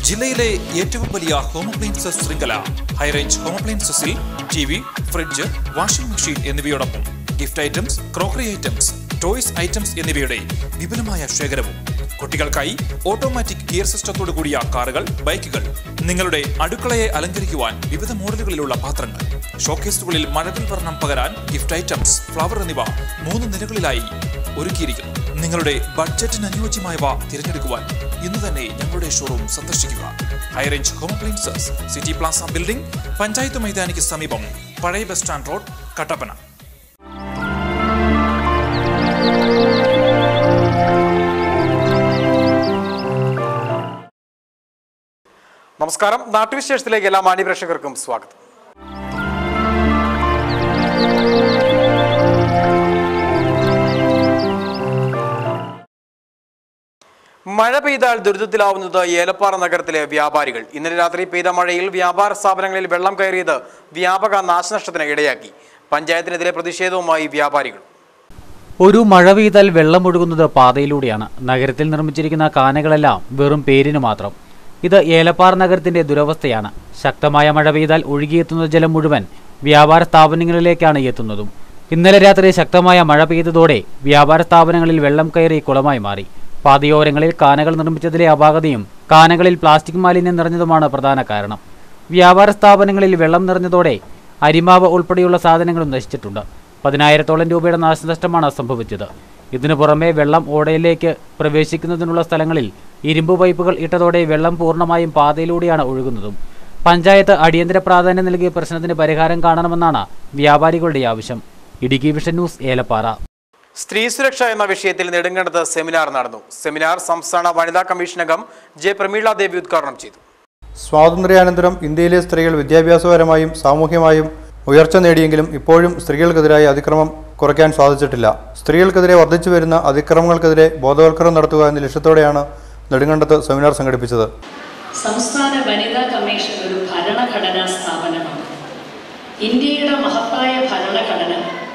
ജില്ലയിലെ ഏറ്റവും വലിയ ഹോം അപ്ലയൻസസ് ശൃംഖല ഹൈറേഞ്ച് ഹോം അപ്ലയൻസസിൽ T V fridge washing machine എന്നിവയോടൊപ്പം gift items crockery items toys items എന്നിവയുടെ വിപുലമായ ശേഖരവും കുട്ടികൾക്കായി ഓട്ടോമാറ്റിക് ഗിയർ സിസ്റ്റത്തോടു കൂടിയ കാറുകൾ ബൈക്കുകൾ നിങ്ങളുടെ അടുക്കളയെ അലങ്കരിക്കുവാൻ വിവിധ മോഡലുകളിലുള്ള പാത്രങ്ങൾ ഷോക്കേസുകളിൽ മഴവിൽ വർണ്ണം പകരാൻ ഗിഫ്റ്റ് ഐറ്റംസ് ഫ്ലവർ എന്നിവ മൂന്ന് നിലകളിലായി ഒരുക്കിയിരിക്കുന്നു നിങ്ങളുടെ ബഡ്ജറ്റിന് അനുയോജ്യമായവ തിരഞ്ഞെടുക്കുവാൻ ഇന്ന് തന്നെ ഞങ്ങളുടെ ഷോറൂം സന്ദർശിക്കുക high range home appliances city plaza building panchayat മൈതാനിക്ക് സമീപം പഴയ ബസ് സ്റ്റാൻഡ് റോഡ് കട്ടപ്പന നമസ്കാരം നാട്ടുവിശേഷത്തിലേക്ക് എല്ലാ മാന്യപ്രേക്ഷകർക്കും സ്വാഗതം മഴ പെയ്താൽ ദുരിതത്തിലാവുന്നത് ഏലപ്പാറ നഗരത്തിലെ വ്യാപാരികൾ ഇന്നലെ രാത്രി പെയ്ത മഴയിൽ വ്യാപാര സ്ഥാപനങ്ങളിൽ വെള്ളം കയറിയത് വ്യാപക നാശനഷ്ടത്തിന് ഇടയാക്കി പഞ്ചായത്തിനെതിരെ പ്രതിഷേധവുമായി വ്യാപാരികൾ ഒരു മഴ പെയ്താൽ വെള്ളം ഒഴുകുന്നത് പാതയിലൂടെയാണ് നഗരത്തിൽ നിർമ്മിച്ചിരിക്കുന്ന കാനകളെല്ലാം വെറും പേരിന് മാത്രം ഇത് ഏലപ്പാറ നഗരത്തിന്റെ ദുരവസ്ഥയാണ് ശക്തമായ മഴ പെയ്താൽ ഒഴുകിയെത്തുന്ന ജലം മുഴുവൻ വ്യാപാര സ്ഥാപനങ്ങളിലേക്കാണ് എത്തുന്നതും ഇന്നലെ രാത്രി ശക്തമായ മഴ പെയ്തതോടെ വ്യാപാര സ്ഥാപനങ്ങളിൽ വെള്ളം കയറി കുളമായി മാറി പാതയോരങ്ങളിൽ കാനകൾ നിർമ്മിച്ചതിലെ അപാകതയും കാനകളിൽ പ്ലാസ്റ്റിക് മാലിന്യം നിറഞ്ഞതുമാണ് പ്രധാന കാരണം വ്യാപാര സ്ഥാപനങ്ങളിൽ വെള്ളം നിറഞ്ഞതോടെ അരിമാവ് ഉൾപ്പെടെയുള്ള സാധനങ്ങളും നശിച്ചിട്ടുണ്ട് പതിനായിരത്തോളം രൂപയുടെ നാശനഷ്ടമാണ് സംഭവിച്ചത് ഇതിനു പുറമെ വെള്ളം ഓടയിലേക്ക് പ്രവേശിക്കുന്നതിനുള്ള സ്ഥലങ്ങളിൽ ഇരുമ്പ് പൈപ്പുകൾ ഇട്ടതോടെ വെള്ളം പൂർണ്ണമായും പാതയിലൂടെയാണ് ഒഴുകുന്നതും പഞ്ചായത്ത് അടിയന്തര പ്രാധാന്യം നൽകിയ പ്രശ്നത്തിന് പരിഹാരം കാണണമെന്നാണ് വ്യാപാരികളുടെ ആവശ്യം ഇടുക്കി വിഷൻ ന്യൂസ് ഏലപ്പാറ സ്ത്രീ സുരക്ഷ എന്ന വിഷയത്തിൽ നെടുങ്കണ്ടത്ത് സെമിനാർ നടന്നു സെമിനാർ സംസ്ഥാന വനിതാ കമ്മീഷൻ അംഗം ജെ പ്രമീള ദേവി ഉദ്ഘാടനം ചെയ്തു സ്വാതന്ത്ര്യാനന്തരം ഇന്ത്യയിലെ സ്ത്രീകൾ വിദ്യാഭ്യാസപരമായും സാമൂഹ്യമായും ഉയർച്ച നേടിയെങ്കിലും ഇപ്പോഴും സ്ത്രീകൾക്കെതിരായ അതിക്രമം കുറയ്ക്കാൻ സാധിച്ചിട്ടില്ല സ്ത്രീകൾക്കെതിരെ വർദ്ധിച്ചു വരുന്ന അതിക്രമങ്ങൾക്കെതിരെ ബോധവൽക്കരണം നടത്തുക എന്ന ലക്ഷ്യത്തോടെയാണ് നെടുങ്കണ്ടത്ത് സെമിനാർ സംഘടിപ്പിച്ചത് സംസ്ഥാന വനിതാ കമ്മീഷൻ ഒരു ഭരണഘടനാ സ്ഥാപനമാണ് ഇന്ത്യയുടെ മഹത്തായ ഭരണഘടന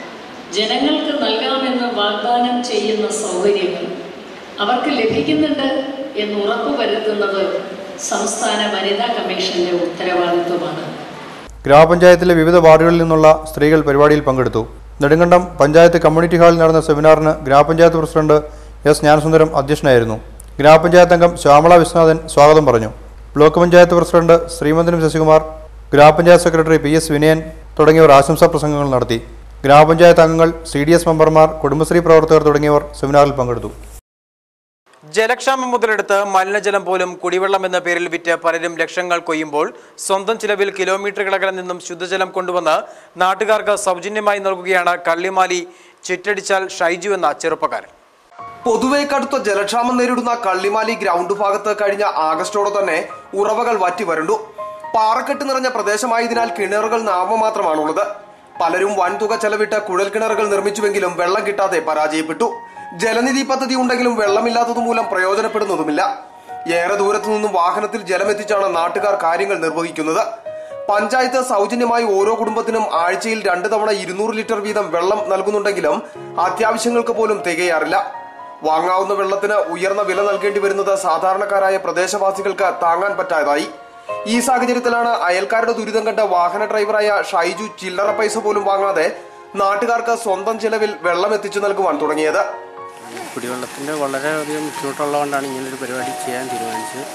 ജനങ്ങൾക്ക് നൽകാമെന്ന് വാഗ്ദാനം ചെയ്യുന്ന സൗകര്യങ്ങൾ അവർക്ക് ലഭിക്കുന്നുണ്ട് എന്ന് ഉറപ്പുവരുത്തുന്നത് സംസ്ഥാന വനിതാ കമ്മീഷന്റെ ഉത്തരവാദിത്വമാണ് ഗ്രാമപഞ്ചായത്തിലെ വിവിധ വാർഡുകളിൽ നിന്നുള്ള സ്ത്രീകൾ പരിപാടിയിൽ പങ്കെടുത്തു നെടുങ്കണ്ടം പഞ്ചായത്ത് കമ്മ്യൂണിറ്റി ഹാളിൽ നടന്ന സെമിനാറിന് ഗ്രാമപഞ്ചായത്ത് പ്രസിഡന്റ് എസ് ജ്ഞാനസുന്ദരം അധ്യക്ഷനായിരുന്നു ഗ്രാമപഞ്ചായത്ത് അംഗം ശ്യാമള വിശ്വനാഥൻ സ്വാഗതം പറഞ്ഞു ബ്ലോക്ക് പഞ്ചായത്ത് പ്രസിഡന്റ് ശ്രീമന്തിരം ശശികുമാർ ഗ്രാമപഞ്ചായത്ത് സെക്രട്ടറി പി എസ് വിനയൻ തുടങ്ങിയവർ ആശംസാ പ്രസംഗങ്ങൾ നടത്തി ഗ്രാമപഞ്ചായത്ത് അംഗങ്ങൾ സി ഡി എസ് മെമ്പർമാർ കുടുംബശ്രീ പ്രവർത്തകർ തുടങ്ങിയവർ സെമിനാറിൽ പങ്കെടുത്തു ജലക്ഷാമം മുതലെടുത്ത് മലിനജലം പോലും കുടിവെള്ളം എന്ന പേരിൽ വിറ്റ് പലരും ലക്ഷങ്ങൾ കൊയ്യുമ്പോൾ സ്വന്തം ചിലവിൽ കിലോമീറ്ററുകളകലെ നിന്നും ശുദ്ധജലം കൊണ്ടുവന്ന് നാട്ടുകാർക്ക് സൗജന്യമായി നൽകുകയാണ് കള്ളിമാലി ചിറ്റടിച്ചാൽ ഷൈജു എന്ന ചെറുപ്പക്കാരൻ പൊതുവെ കടുത്ത ജലക്ഷാമം നേരിടുന്ന കള്ളിമാലി ഗ്രൗണ്ട് ഭാഗത്ത് കഴിഞ്ഞ ആഗസ്റ്റോടെ തന്നെ ഉറവകൾ വറ്റി വരണ്ടു പാറക്കെട്ട് നിറഞ്ഞ പ്രദേശമായതിനാൽ കിണറുകൾ നാമമാത്രമാണുള്ളത് പലരും വൻതുക ചെലവിട്ട് കുഴൽ കിണറുകൾ നിർമ്മിച്ചുവെങ്കിലും വെള്ളം കിട്ടാതെ പരാജയപ്പെട്ടു ജലനിധി പദ്ധതി ഉണ്ടെങ്കിലും വെള്ളമില്ലാത്തത് മൂലം പ്രയോജനപ്പെടുന്നതുമില്ല ഏറെ ദൂരത്തു നിന്നും വാഹനത്തിൽ ജലമെത്തിച്ചാണ് നാട്ടുകാർ കാര്യങ്ങൾ നിർവഹിക്കുന്നത് പഞ്ചായത്ത് സൗജന്യമായി ഓരോ കുടുംബത്തിനും ആഴ്ചയിൽ രണ്ട് തവണ ഇരുന്നൂറ് ലിറ്റർ വീതം വെള്ളം നൽകുന്നുണ്ടെങ്കിലും അത്യാവശ്യങ്ങൾക്ക് പോലും തികയാറില്ല വാങ്ങാവുന്ന വെള്ളത്തിന് ഉയർന്ന വില നൽകേണ്ടി വരുന്നത് സാധാരണക്കാരായ പ്രദേശവാസികൾക്ക് താങ്ങാൻ പറ്റാതായി ഈ സാഹചര്യത്തിലാണ് അയൽക്കാരുടെ ദുരിതം കണ്ട വാഹന ഡ്രൈവറായ ഷൈജു ചില്ലറ പൈസ പോലും വാങ്ങാതെ നാട്ടുകാർക്ക് സ്വന്തം ചെലവിൽ വെള്ളം എത്തിച്ചു നൽകുവാൻ തുടങ്ങിയത് കുടിവെള്ളത്തിൻ്റെ വളരെയധികം ബുദ്ധിമുട്ടുള്ളതുകൊണ്ടാണ് ഇങ്ങനൊരു പരിപാടി ചെയ്യാൻ തീരുമാനിച്ചത്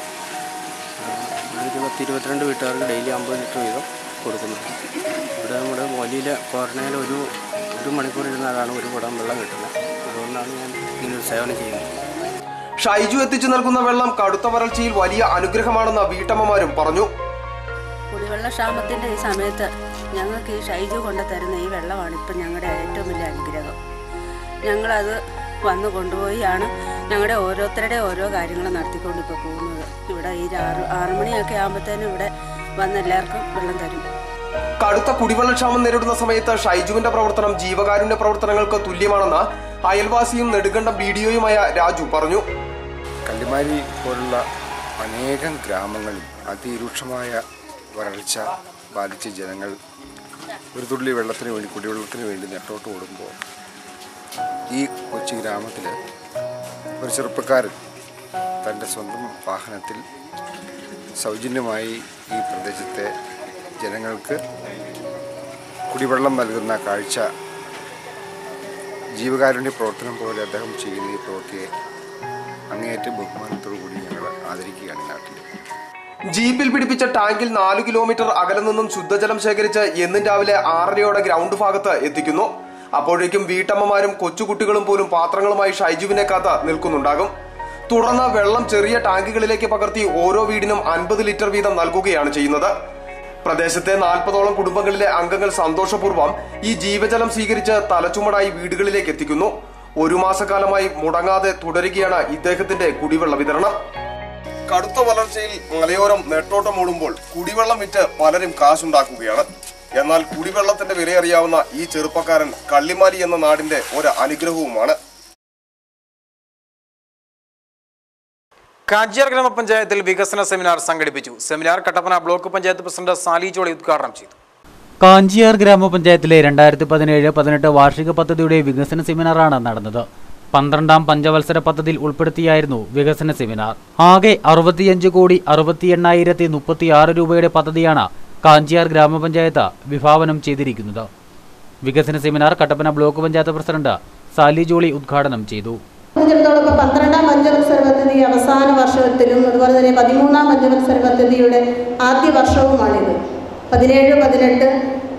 ആ, ഒരു പത്ത് ഇരുപത്തിരണ്ട് വീട്ടുകാർക്ക് ഡെയിലി അമ്പത് ലിറ്റർ വീതം കൊടുക്കുന്നുണ്ട് ഇവിടെ നമ്മുടെ വലിയ കോർണയിൽ ഒരു ഒരു മണിക്കൂർ ഇരുന്നാലാണ് ഒരു കുടം വെള്ളം കിട്ടുന്നത് അതുകൊണ്ടാണ് ഞാൻ ഇങ്ങനൊരു സേവനം ചെയ്യുന്നത് ഷൈജു എത്തിച്ചു നൽകുന്ന വെള്ളം കടുത്ത വരൾച്ചയിൽ വലിയ അനുഗ്രഹമാണെന്ന് വീട്ടമ്മമാരും പറഞ്ഞു കുടിവെള്ള ക്ഷാമത്തിൻ്റെ ഈ സമയത്ത് ഞങ്ങൾക്ക് ഈ ഷൈജു കൊണ്ട് തരുന്ന ഈ വെള്ളമാണ് ഇപ്പം ഞങ്ങളുടെ ഏറ്റവും വലിയ അനുഗ്രഹം ഞങ്ങളത് വന്ന് കൊണ്ടുപോയാണ് ഞങ്ങളുടെ ഓരോരുത്തരുടെ ഓരോ കാര്യങ്ങൾ നടത്തിക്കൊണ്ട് ഇപ്പോൾ പോകുന്നത് ഇവിടെ ഈ ആറ് ആറ് മണിയൊക്കെ ആകുമ്പോഴത്തേനും ഇവിടെ വന്ന് എല്ലാവർക്കും വെള്ളം തരും കടുത്ത കുടിവെള്ളക്ഷാമം നേരിടുന്ന സമയത്ത് ഷൈജുവിന്റെ പ്രവർത്തനം ജീവകാരുണ്യ പ്രവർത്തനങ്ങൾക്ക് തുല്യമാണെന്ന് അയൽവാസിയും നെടുങ്കണ്ടം ബി ഡിഒയുമായ രാജു പറഞ്ഞു കല്ലിമാരി പോലുള്ള അനേകം ഗ്രാമങ്ങളിൽ അതിരൂക്ഷമായ വരൾച്ച ബാധിച്ച ജനങ്ങൾ ഒരു തുള്ളി വെള്ളത്തിന് വേണ്ടി കുടിവെള്ളത്തിന് വേണ്ടി നെട്ടോട്ട് ഓടുമ്പോൾ ഈ കൊച്ചു ഗ്രാമത്തിൽ ഒരു ചെറുപ്പക്കാരൻ തൻ്റെ സ്വന്തം വാഹനത്തിൽ സൗജന്യമായി ഈ പ്രദേശത്തെ ജനങ്ങൾക്ക് കുടിവെള്ളം നൽകുന്ന കാഴ്ച ജീവകാരുണ്യ പ്രവർത്തനം പോലെ അദ്ദേഹം ചെയ്യുന്ന ഈ പ്രവൃത്തിയെ അങ്ങേയറ്റം ബഹുമാനത്തോടു കൂടി ഞങ്ങൾ ആദരിക്കുകയാണ് ഈ നാട്ടിൽ ജീപ്പിൽ പിടിപ്പിച്ച ടാങ്കിൽ നാലു കിലോമീറ്റർ അകലെ നിന്നും ശുദ്ധജലം ശേഖരിച്ച് എന്നും രാവിലെ ആറരയോടെ ഗ്രൗണ്ട് ഭാഗത്ത് എത്തിക്കുന്നു അപ്പോഴേക്കും വീട്ടമ്മമാരും കൊച്ചുകുട്ടികളും പോലും പാത്രങ്ങളുമായി ഷൈജുവിനെ കാത്ത് നിൽക്കുന്നുണ്ടാകും തുടർന്ന് വെള്ളം ചെറിയ ടാങ്കുകളിലേക്ക് പകർത്തി ഓരോ വീടിനും അൻപത് ലിറ്റർ വീതം നൽകുകയാണ് ചെയ്യുന്നത് പ്രദേശത്തെ നാൽപ്പതോളം കുടുംബങ്ങളിലെ അംഗങ്ങൾ സന്തോഷപൂർവ്വം ഈ ജീവജലം സ്വീകരിച്ച് തലച്ചുമടായി വീടുകളിലേക്ക് എത്തിക്കുന്നു ഒരു മാസക്കാലമായി മുടങ്ങാതെ തുടരുകയാണ് ഇദ്ദേഹത്തിന്റെ കുടിവെള്ള വിതരണം കടുത്ത വളർച്ചയിൽ മലയോരം നെട്ടോട്ടം ഓടുമ്പോൾ കുടിവെള്ളം വിറ്റ് പലരും കാശുണ്ടാക്കുകയാണ് എന്നാൽ കുടിവെള്ളത്തിന്റെ വിലയറിയാവുന്ന ഈ ചെറുപ്പക്കാരൻ കള്ളിമാലി എന്ന നാടിന്റെ ഒരു അനുഗ്രഹവുമാണ് കാഞ്ചിയാർ ഗ്രാമപഞ്ചായത്തിൽ വികസന സെമിനാർ സംഘടിപ്പിച്ചു seminar Kattappana block panchayat president Sally Jolly ഉദ്ഘാടനം ചെയ്തു കാഞ്ചിയാർ ഗ്രാമപഞ്ചായത്തിലെ രണ്ടായിരത്തി പതിനേഴ് പതിനെട്ട് വാർഷിക പദ്ധതിയുടെ വികസന സെമിനാറാണ് നടന്നത് പന്ത്രണ്ടാം പഞ്ചവത്സര പദ്ധതിയിൽ ഉൾപ്പെടുത്തിയായിരുന്നു വികസന സെമിനാർ ആകെ അറുപത്തിയഞ്ച് കോടി അറുപത്തി എണ്ണായിരത്തി മുപ്പത്തിയാറ് രൂപയുടെ പദ്ധതിയാണ് കാഞ്ചിയാർ ഗ്രാമപഞ്ചായത്ത് വിഭാവനം ചെയ്തിരിക്കുന്നത് വികസന seminar Kattappana block panchayat president Sally Jolly ഉദ്ഘാടനം ചെയ്തു സംബന്ധിച്ചിടത്തോളം ഇപ്പോൾ പന്ത്രണ്ടാം പഞ്ചവത്സര പദ്ധതി അവസാന വർഷത്തിലും അതുപോലെ തന്നെ പതിമൂന്നാം പഞ്ചവത്സര പദ്ധതിയുടെ ആദ്യ വർഷവുമാണിത് പതിനേഴ് പതിനെട്ട്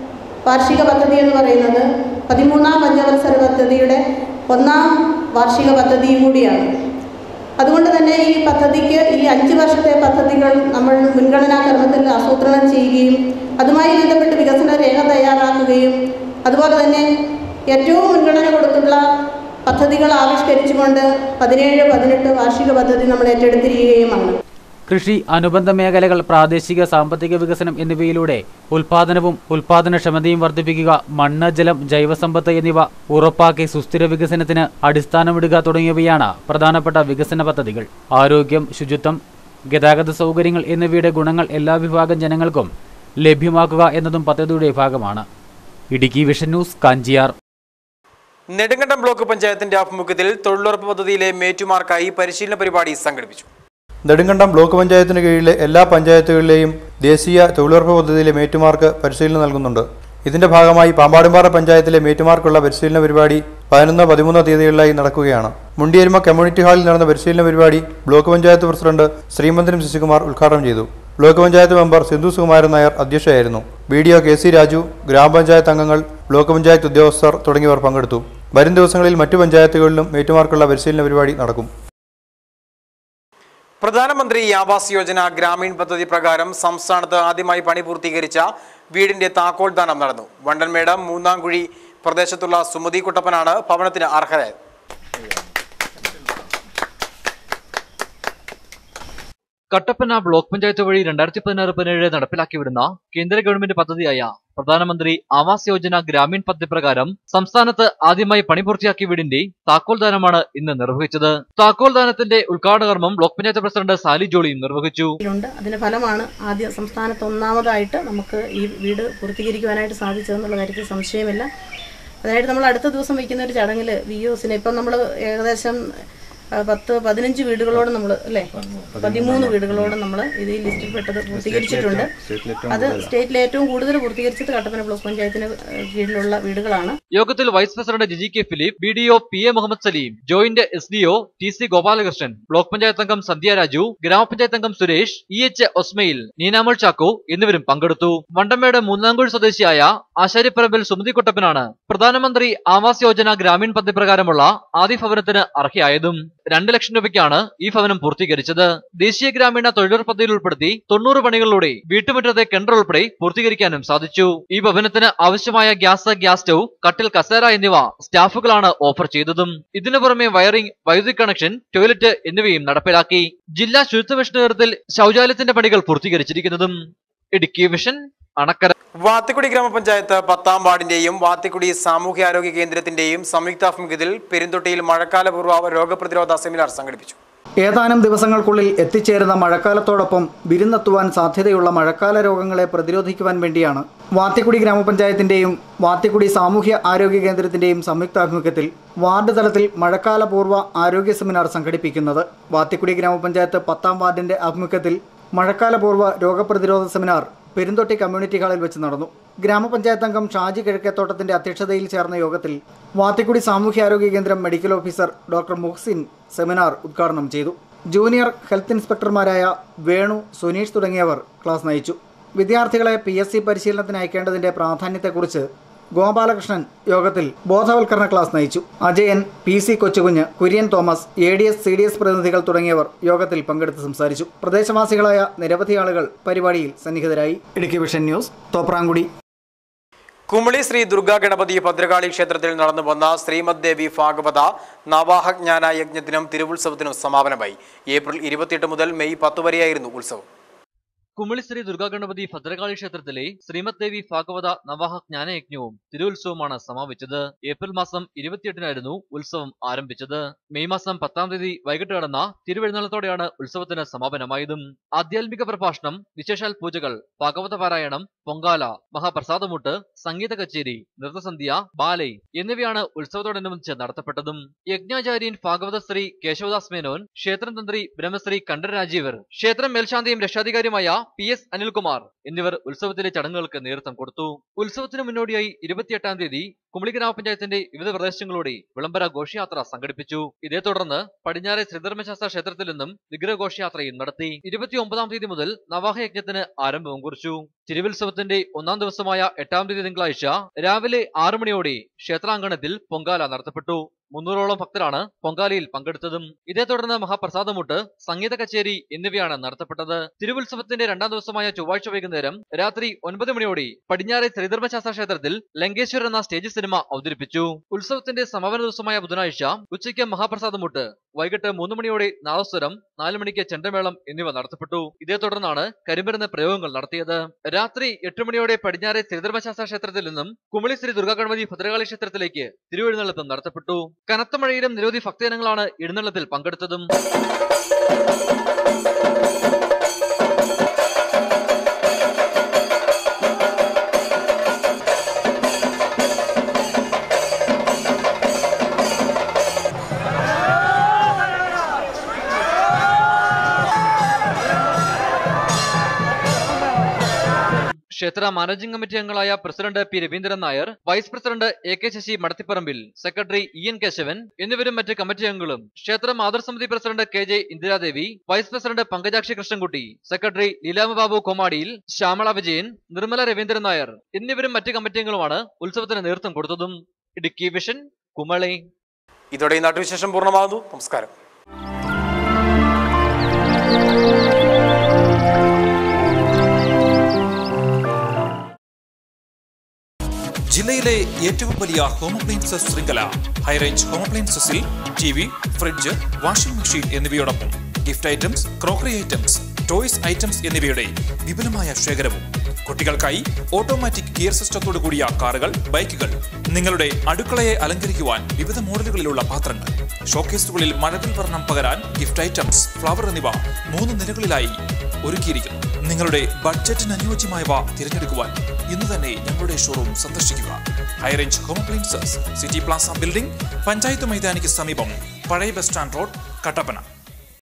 വാർഷിക പദ്ധതി എന്ന് പറയുന്നത് പതിമൂന്നാം പഞ്ചവത്സര പദ്ധതിയുടെ ഒന്നാം വാർഷിക പദ്ധതിയും കൂടിയാണ് അതുകൊണ്ട് തന്നെ ഈ പദ്ധതിക്ക് ഈ അഞ്ച് വർഷത്തെ പദ്ധതികൾ നമ്മൾ മുൻഗണനാ ക്രമത്തിൽ ആസൂത്രണം ചെയ്യുകയും അതുമായി ബന്ധപ്പെട്ട് വികസന രേഖ തയ്യാറാക്കുകയും അതുപോലെ തന്നെ ഏറ്റവും മുൻഗണന കൊടുത്തുള്ള പദ്ധതികൾ ആവിഷ്കരിച്ചുകൊണ്ട് പതിനേഴ് പതിനെട്ട് വാർഷിക പദ്ധതി നമ്മൾ ഏറ്റെടുത്തിരിക്കുകയുമാണ് കൃഷി അനുബന്ധ മേഖലകൾ പ്രാദേശിക സാമ്പത്തിക വികസനം എന്നിവയിലൂടെ ഉൽപാദനവും ഉൽപാദനക്ഷമതയും വർദ്ധിപ്പിക്കുക മണ്ണ് ജലം ജൈവസമ്പത്ത് എന്നിവ ഉറപ്പാക്കി സുസ്ഥിര വികസനത്തിന് അടിസ്ഥാനമിടുക തുടങ്ങിയവയാണ് പ്രധാനപ്പെട്ട വികസന പദ്ധതികൾ ആരോഗ്യം ശുചിത്വം ഗതാഗത സൗകര്യങ്ങൾ എന്നിവയുടെ ഗുണങ്ങൾ എല്ലാ വിഭാഗം ജനങ്ങൾക്കും ലഭ്യമാക്കുക എന്നതും പദ്ധതിയുടെ ഭാഗമാണ് Idukki vision news Kanchiyar Nedumkandam block പഞ്ചായത്തിന്റെ ആഭിമുഖ്യത്തിൽ തൊഴിലുറപ്പ് പദ്ധതിയിലെ മേറ്റുമാർക്കായി പരിശീലന പരിപാടി സംഘടിപ്പിച്ചു നെടുങ്കണ്ടം ബ്ലോക്ക് പഞ്ചായത്തിന് കീഴിലെ എല്ലാ പഞ്ചായത്തുകളിലെയും ദേശീയ തൊഴിലുറപ്പ് പദ്ധതിയിലെ മേറ്റുമാർക്ക് പരിശീലനം നൽകുന്നുണ്ട് ഇതിന്റെ ഭാഗമായി പാമ്പാടുംപാറ പഞ്ചായത്തിലെ മേറ്റുമാർക്കുള്ള പരിശീലന പരിപാടി പതിനൊന്ന് പതിമൂന്ന് തീയതികളിലായി നടക്കുകയാണ് മുണ്ടിയരുമ കമ്മ്യൂണിറ്റി ഹാളിൽ നടന്ന പരിശീലന പരിപാടി ബ്ലോക്ക് പഞ്ചായത്ത് പ്രസിഡന്റ് ശ്രീമന്ദിരം ശശികുമാർ ഉദ്ഘാടനം ചെയ്തു ബ്ലോക്ക് പഞ്ചായത്ത് മെമ്പർ സിന്ധു സുകുമാരൻ നായർ അധ്യക്ഷയായിരുന്നു B D O K C Raju ഗ്രാമപഞ്ചായത്ത് അംഗങ്ങൾ ബ്ലോക്ക് പഞ്ചായത്ത് ഉദ്യോഗസ്ഥർ തുടങ്ങിയവർ പങ്കെടുത്തു വരും ദിവസങ്ങളിൽ മറ്റു പഞ്ചായത്തുകളിലും മേറ്റുമാർക്കുള്ള പരിശീലന പരിപാടി നടക്കും പ്രധാനമന്ത്രി ആവാസ് യോജന ഗ്രാമീൺ പദ്ധതി പ്രകാരം സംസ്ഥാനത്ത് ആദ്യമായി പണി പൂർത്തീകരിച്ച വീടിന്റെ താക്കോൽ ദാനം നടന്നു വണ്ടൻമേട് മൂന്നാംകുഴി പ്രദേശത്തുള്ള സുമതി കുട്ടപ്പനാണ് ഭവനത്തിന് അർഹരായത് കട്ടപ്പന ബ്ലോക്ക് പഞ്ചായത്ത് വഴി രണ്ടായിരത്തി പതിനാറ് പതിനേഴ് നടപ്പിലാക്കി വരുന്ന കേന്ദ്ര ഗവൺമെന്റ് പദ്ധതിയായ പ്രധാനമന്ത്രി ആവാസ് യോജന ഗ്രാമീൺ പദ്ധതി പ്രകാരം സംസ്ഥാനത്ത് ആദ്യമായി പണി പൂർത്തിയാക്കിയ വീടിന്റെ താക്കോൽ ദാനമാണ് ഇന്ന് നിർവഹിച്ചത് താക്കോൽ ദാനത്തിന്റെ ഉദ്ഘാടന കർമ്മം ബ്ലോക്ക് പഞ്ചായത്ത് പ്രസിഡന്റ് സാലി ജോളിയും നിർവഹിച്ചു ഉണ്ട് അതിന്റെ ഫലമാണ് ആദ്യ സംസ്ഥാനത്ത് ഒന്നാമതായിട്ട് നമുക്ക് ഈ വീട് പൂർത്തീകരിക്കുവാനായിട്ട് സാധിച്ചതെന്നുള്ള കാര്യത്തിൽ സംശയമില്ല അതിനായിട്ട് നമ്മൾ അടുത്ത ദിവസം വയ്ക്കുന്ന ഒരു ചടങ്ങിൽ വി ഒസിന് ഇപ്പം നമ്മൾ ഏകദേശം ആ, പത്ത് പതിനഞ്ച് വീടുകളോട് നമ്മൾ അല്ലേ പതിമൂന്ന് വീടുകളോട് നമ്മൾ ഇത് ഈ ലിസ്റ്റിൽ പെട്ടത് പൂർത്തീകരിച്ചിട്ടുണ്ട് അത് സ്റ്റേറ്റിലെ ഏറ്റവും കൂടുതൽ പൂർത്തീകരിച്ചത് കട്ടപ്പന ബ്ലോക്ക് പഞ്ചായത്തിന് കീഴിലുള്ള വീടുകളാണ് യോഗത്തിൽ vice president Giji K Philip B D O P A Muhammad Saleem joint S D O T C Gopalakrishnan block panchayat അംഗം സന്ധ്യ രാജു ഗ്രാമപഞ്ചായത്ത് അംഗം സുരേഷ് ഇ എച്ച് ഒസ്മയിൽ നീനാമോൾ ചാക്കോ എന്നിവരും പങ്കെടുത്തു വണ്ടമേട് മൂന്നാംകുഴി സ്വദേശിയായ ആശാരിപ്പറമ്പിൽ സുമതി കുട്ടപ്പനാണ് പ്രധാനമന്ത്രി ആവാസ് യോജന ഗ്രാമീൺ പദ്ധതി പ്രകാരമുള്ള ആദ്യ ഭവനത്തിന് അർഹയായതും രണ്ട് ലക്ഷം രൂപയ്ക്കാണ് ഈ ഭവനം പൂർത്തീകരിച്ചത് ദേശീയ ഗ്രാമീണ തൊഴിലുറപ്പ് പദ്ധതിയിൽ ഉൾപ്പെടുത്തി തൊണ്ണൂറ് പണികളിലൂടെ വീട്ടുമുറ്റത്തെ കിണർ ഉൾപ്പെടെ പൂർത്തീകരിക്കാനും സാധിച്ചു ഈ ഭവനത്തിന് ആവശ്യമായ ഗ്യാസ് ഗ്യാസ് സ്റ്റൗ കട്ടിൽ കസേര എന്നിവ സ്റ്റാഫുകളാണ് ഓഫർ ചെയ്തതും ഇതിനു പുറമെ വയറിംഗ് വൈദ്യുതി കണക്ഷൻ ടോയ്ലറ്റ് എന്നിവയും നടപ്പിലാക്കി ജില്ലാ ശുചിത്വ മിഷൻ നേതൃത്വത്തിൽ ശൗചാലയത്തിന്റെ പണികൾ പൂർത്തീകരിച്ചിരിക്കുന്നതും ഇടുക്കി മിഷൻ അണക്കര വാത്തിക്കുടി ഗ്രാമപഞ്ചായത്ത് പത്താം വാർഡിന്റെയും വാത്തിക്കുടി സാമൂഹ്യാരോഗ്യ കേന്ദ്രത്തിന്റെയും സംയുക്താഭിമുഖ്യത്തിൽ പെരുന്തൊട്ടിയിൽ മഴക്കാലപൂർവ്വ രോഗപ്രതിരോധ സെമിനാർ സംഘടിപ്പിച്ചു ഏതാനും ദിവസങ്ങൾക്കുള്ളിൽ എത്തിച്ചേരുന്ന മഴക്കാലത്തോടൊപ്പം വിരുന്നെത്തുവാൻ സാധ്യതയുള്ള മഴക്കാല രോഗങ്ങളെ പ്രതിരോധിക്കുവാൻ വേണ്ടിയാണ് വാത്തിക്കുടി ഗ്രാമപഞ്ചായത്തിന്റെയും വാത്തിക്കുടി സാമൂഹ്യ ആരോഗ്യ കേന്ദ്രത്തിന്റെയും സംയുക്താഭിമുഖ്യത്തിൽ വാർഡ് തലത്തിൽ മഴക്കാലപൂർവ്വ ആരോഗ്യ സെമിനാർ സംഘടിപ്പിക്കുന്നത് വാത്തിക്കുടി ഗ്രാമപഞ്ചായത്ത് പത്താം വാർഡിന്റെ ആഭിമുഖ്യത്തിൽ മഴക്കാലപൂർവ്വ രോഗപ്രതിരോധ സെമിനാർ പെരുന്തൊട്ടി കമ്മ്യൂണിറ്റി ഹാളിൽ വെച്ച് നടന്നു ഗ്രാമപഞ്ചായത്ത് അംഗം ഷാജി കിഴക്കേത്തോട്ടത്തിന്റെ അധ്യക്ഷതയിൽ ചേർന്ന യോഗത്തിൽ വാത്തിക്കുടി സാമൂഹ്യാരോഗ്യ കേന്ദ്രം medical officer doctor Muhsin seminar ഉദ്ഘാടനം ചെയ്തു ജൂനിയർ ഹെൽത്ത് ഇൻസ്പെക്ടർമാരായ വേണു സുനീഷ് തുടങ്ങിയവർ ക്ലാസ് നയിച്ചു വിദ്യാർത്ഥികളെ പി എസ് സി പരിശീലനത്തിന് അയക്കേണ്ടതിന്റെ പ്രാധാന്യത്തെക്കുറിച്ച് ഗോപാലകൃഷ്ണൻ യോഗത്തിൽ ബോധവൽക്കരണ ക്ലാസ് നയിച്ചു Ajayan P C Kochukunju Kurian Thomas A D S C D S പ്രതിനിധികൾ തുടങ്ങിയവർ യോഗത്തിൽ പങ്കെടുത്ത് സംസാരിച്ചു പ്രദേശവാസികളായ നിരവധി ആളുകൾ പരിപാടിയിൽ സന്നിഹിതരായി ഇടുക്കി വിഷൻ ന്യൂസ് തോപ്രാങ്കുടി കുമളി ശ്രീ ദുർഗാ ഗണപതി ഭദ്രകാളി ക്ഷേത്രത്തിൽ നടന്നു വന്ന ശ്രീമദ് ദേവി ഭാഗവത നവാഹജ്ഞാന യജ്ഞത്തിനും തിരുവുത്സവത്തിനും സമാപനമായി ഏപ്രിൽ ഇരുപത്തിയെട്ട് മുതൽ മെയ് പത്ത് വരെയായിരുന്നു ഉത്സവം കുമിളി ശ്രീ ദുർഗാഗണപതി ഭദ്രകാളി ക്ഷേത്രത്തിലെ ശ്രീമദ് ദേവി ഭാഗവത നവാഹ ജ്ഞാനയജ്ഞവും തിരുവുത്സവമാണ് സമാപിച്ചത് ഏപ്രിൽ മാസം ഇരുപത്തിയെട്ടിനായിരുന്നു ഉത്സവം ആരംഭിച്ചത് മെയ് മാസം പത്താം തീയതി വൈകിട്ട് നടന്ന തിരുവെഴുന്നള്ളത്തോടെയാണ് ഉത്സവത്തിന് സമാപനമായതും ആധ്യാത്മിക പ്രഭാഷണം വിശേഷാൽ പൂജകൾ ഭാഗവത പാരായണം പൊങ്കാല മഹാപ്രസാദമുട്ട് സംഗീത കച്ചേരി നൃത്തസന്ധ്യ ബാലൈ എന്നിവയാണ് ഉത്സവത്തോടനുബന്ധിച്ച് നടത്തപ്പെട്ടതും യജ്ഞാചാര്യൻ ഭാഗവത ശ്രീ കേശവദാസ് മേനോൻ ക്ഷേത്രം തന്ത്രി ബ്രഹ്മശ്രീ കണ്ഠർ രാജീവർ ക്ഷേത്രം മേൽശാന്തിയും രക്ഷാധികാരിയുമായ പി എസ് അനിൽകുമാർ എന്നിവർ ഉത്സവത്തിലെ ചടങ്ങുകൾക്ക് നേതൃത്വം കൊടുത്തു ഉത്സവത്തിന് മുന്നോടിയായി ഇരുപത്തിയെട്ടാം തീയതി കുമളി ഗ്രാമപഞ്ചായത്തിന്റെ വിവിധ പ്രദേശങ്ങളിലൂടെ വിളംബര ഘോഷയാത്ര സംഘടിപ്പിച്ചു ഇതേ തുടർന്ന് പടിഞ്ഞാറെ ശ്രീധർമ്മശാസ്ത്ര ക്ഷേത്രത്തിൽ നിന്നും വിഗ്രഹ ഘോഷയാത്രയും നടത്തി ഇരുപത്തിയൊമ്പതാം തീയതി മുതൽ നവാഹയജ്ഞത്തിന് ആരംഭവും കുറിച്ചു തിരുവുത്സവത്തിന്റെ ഒന്നാം ദിവസമായ എട്ടാം തീയതി തിങ്കളാഴ്ച രാവിലെ ആറു മണിയോടെ ക്ഷേത്രാങ്കണത്തിൽ പൊങ്കാല നടത്തപ്പെട്ടു മുന്നൂറോളം ഭക്തരാണ് പൊങ്കാലയിൽ പങ്കെടുത്തതും ഇതേ തുടർന്ന് മഹാപ്രസാദമുട്ട് സംഗീത കച്ചേരി എന്നിവയാണ് നടത്തപ്പെട്ടത് തിരുവുത്സവത്തിന്റെ രണ്ടാം ദിവസമായ ചൊവ്വാഴ്ച വൈകുന്നേരം രാത്രി ഒൻപത് മണിയോടെ പടിഞ്ഞാറെ ശ്രീധർമ്മശാസ്ത്ര ക്ഷേത്രത്തിൽ ലങ്കേശ്വർ എന്ന സ്റ്റേജ് സിനിമ അവതരിപ്പിച്ചു ഉത്സവത്തിന്റെ സമാപന ദിവസമായ ബുധനാഴ്ച ഉച്ചയ്ക്ക് മഹാപ്രസാദമുട്ട് വൈകിട്ട് മൂന്ന് മണിയോടെ നാദസ്വരം നാല് മണിക്ക് ചെണ്ടമേളം എന്നിവ നടത്തപ്പെട്ടു ഇതേ തുടർന്നാണ് കരിമരുന്ന് പ്രയോഗങ്ങൾ നടത്തിയത് രാത്രി എട്ട് മണിയോടെ പടിഞ്ഞാറെ ശ്രീധർമ്മശാസ്ത്ര ക്ഷേത്രത്തിൽ നിന്നും കുമളി ശ്രീ ദുർഗാഗണപതി ഭദ്രകാളി ക്ഷേത്രത്തിലേക്ക് തിരുവെഴുന്നള്ളപ്പം നടത്തപ്പെട്ടു കനത്ത മഴയിലും നിരവധി ഭക്തജനങ്ങളാണ് എഴുന്നള്ളത്തിൽ പങ്കെടുത്തതും ക്ഷേത്ര മാനേജിംഗ് കമ്മിറ്റി അംഗങ്ങളായ president P Raveendran Nair vice president A K Sasi Madathipparambil secretary E N Kesavan എന്നിവരും മറ്റ് കമ്മിറ്റി അംഗങ്ങളും ക്ഷേത്ര മാതൃസമിതി president K J Indiradevi vice president Pankajakshi Krishnankutty secretary Leelamma Babu Komadiyil Shyamala Vijayan Nirmala Raveendran Nair എന്നിവരും മറ്റ് കമ്മിറ്റി അംഗങ്ങളുമാണ് ഉത്സവത്തിന് നേതൃത്വം കൊടുത്തതും ഇടുക്കി വിഷൻ കുമളി ഇതോടെ ഈ നാട്ടുവിശേഷം പൂർണ്ണമാകുന്നു നമസ്കാരം ജില്ലയിലെ ഏറ്റവും വലിയ ഹോം അപ്ലയൻസസ് ശൃംഖല ഹൈറേഞ്ച് ഹോം അപ്ലയൻസസിൽ T V fridge washing machine എന്നിവയോടൊപ്പം gift items crockery items toys items എന്നിവയുടെ വിപുലമായ ശേഖരവും കുട്ടികൾക്കായി ഓട്ടോമാറ്റിക് ഗിയർ സിസ്റ്റത്തോടു കൂടിയ കാറുകൾ ബൈക്കുകൾ നിങ്ങളുടെ അടുക്കളയെ അലങ്കരിക്കുവാൻ വിവിധ മോഡലുകളിലുള്ള പാത്രങ്ങൾ ഷോക്കേസുകളിൽ മഴവിൽ വർണ്ണം പകരാൻ ഗിഫ്റ്റ് ഐറ്റംസ് ഫ്ലവർ എന്നിവ മൂന്ന് നിലകളിലായി ഒരുക്കിയിരിക്കുന്നു നിങ്ങളുടെ ബഡ്ജറ്റിന് അനുയോജ്യമായവ തിരഞ്ഞെടുക്കുവാൻ ഇന്ന് തന്നെ ഞങ്ങളുടെ ഷോറൂം സന്ദർശിക്കുക high range home appliances city plaza building panchayat മൈതാനിക്ക് സമീപം പഴയ ബസ് സ്റ്റാൻഡ് റോഡ് കട്ടപ്പന